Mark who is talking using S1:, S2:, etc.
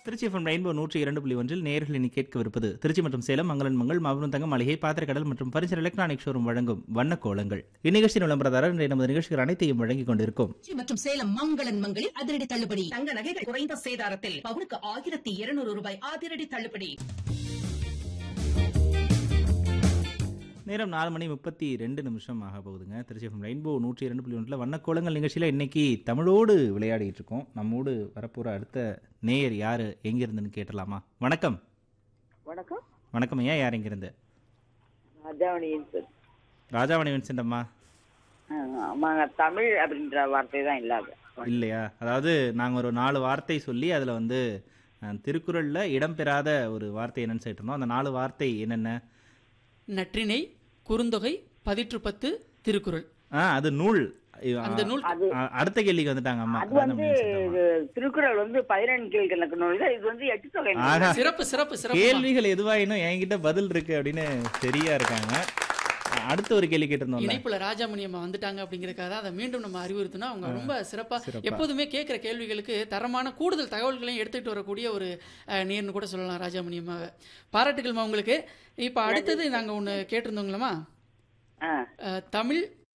S1: Trichy FM rainbow நூற்றி இரண்டு புள்ளி ஒன்றில் நேயர்கள் இனி கேட்கவிருப்பது திருச்சி மற்றும் சேலம் மங்களன் மங்கள் மாபெரும் தங்க மளிகை பாத்திரக்கடல் மற்றும் பரிசல் எலக்ட்ரானிக் ஷோரூம் வழங்கும் வண்ண கோலங்கள் இந்நிகழ்ச்சியின் விளம்பரதாரர் இன்றைய நமது நிகழ்ச்சிகள் அனைத்தையும் வழங்கிக் கொண்டிருக்கும்
S2: திருச்சி மற்றும் சேலம் மங்களன் மங்களில் அதிரடி தள்ளுபடி தங்க நகைகள் குறைந்த சேதாரத்தில் பவுனுக்கு ஆயிரத்தி இருநூறு ரூபாய் அதிரடி தள்ளுபடி
S1: நேரம் நாலு மணி முப்பத்தி ரெண்டு நிமிஷம் ஆக போகுதுங்க திருச்சி எஃப்எம் ரெயின்போ நூற்றி இரண்டு புள்ளி ஒன்றில் வண்ணக்கோலங்கள் நிகழ்ச்சியில் இன்னைக்கு தமிழோடு விளையாடிட்டு இருக்கோம் நம்மோடு வரப்போகிற அடுத்த நேயர் யார் எங்கிருந்துன்னு கேட்டலாமா வணக்கம்
S3: வணக்கம்
S1: வணக்கம் ஐயா யார் எங்கிருந்து
S3: ராஜாவணியின் சொல்
S1: ராஜாமணி வின்சென்ட் அம்மா
S3: ஆமாங்க தமிழ் அப்படின்ற வார்த்தை தான் இல்லாத
S1: இல்லையா அதாவது நாங்கள் ஒரு நாலு வார்த்தை சொல்லி அதில் வந்து அஹ், திருக்குறள்ல இடம்பெறாத ஒரு வார்த்தை என்னன்னு சொல்லிட்டு இருந்தோம் அந்த நாலு வார்த்தை என்னென்ன
S4: நற்றிணை குறுந்தொகை பதிற்று பத்து திருக்குறள்
S1: ஆ அது நூல்
S4: அந்த நூல்
S3: அது
S1: அ- அடுத்த கேள்விக்கு வந்துட்டாங்க அம்மா
S3: அது
S1: ராஜாமணி
S3: வந்து
S1: வின்சென்ட் அம்மா.
S3: இது திருக்குறள் வந்து பதினெண்டு கீழ்கணக்கு நூல்கள் இது வந்து எட்டு தொகை நூல்.
S1: ஆஹா
S4: சிறப்பு சிறப்பு சிறப்பு
S1: கேள்விகள் எதுவாயினும் என்கிட்ட பதில் இருக்கு அப்படின்னு சரியா இருக்காங்க அடுத்த ஒரு கேள்வி கேட்டிருந்தோம்ல
S4: இணைப்புல ராஜாமணி அம்மா வந்துட்டாங்க அப்படிங்கறக்காக தான் அதை மீண்டும் நம்ம அறிவுறுத்தினா அவங்க ரொம்ப சிறப்பா
S1: சிறப்பா.
S4: எப்போதுமே கேட்கிற கேள்விகளுக்கு தரமான கூடுதல் தகவல்களையும் எடுத்துக்கிட்டு வரக்கூடிய ஒரு அஹ், நேர்னு கூட சொல்லலாம் ராஜாமணி அம்மாவை பாராட்டுகள்மா உங்களுக்கு இப்ப அடுத்தது நாங்க ஒண்ணு கேட்டிருந்தோங்களா
S3: ஆ,
S4: அஹ், தமிழ்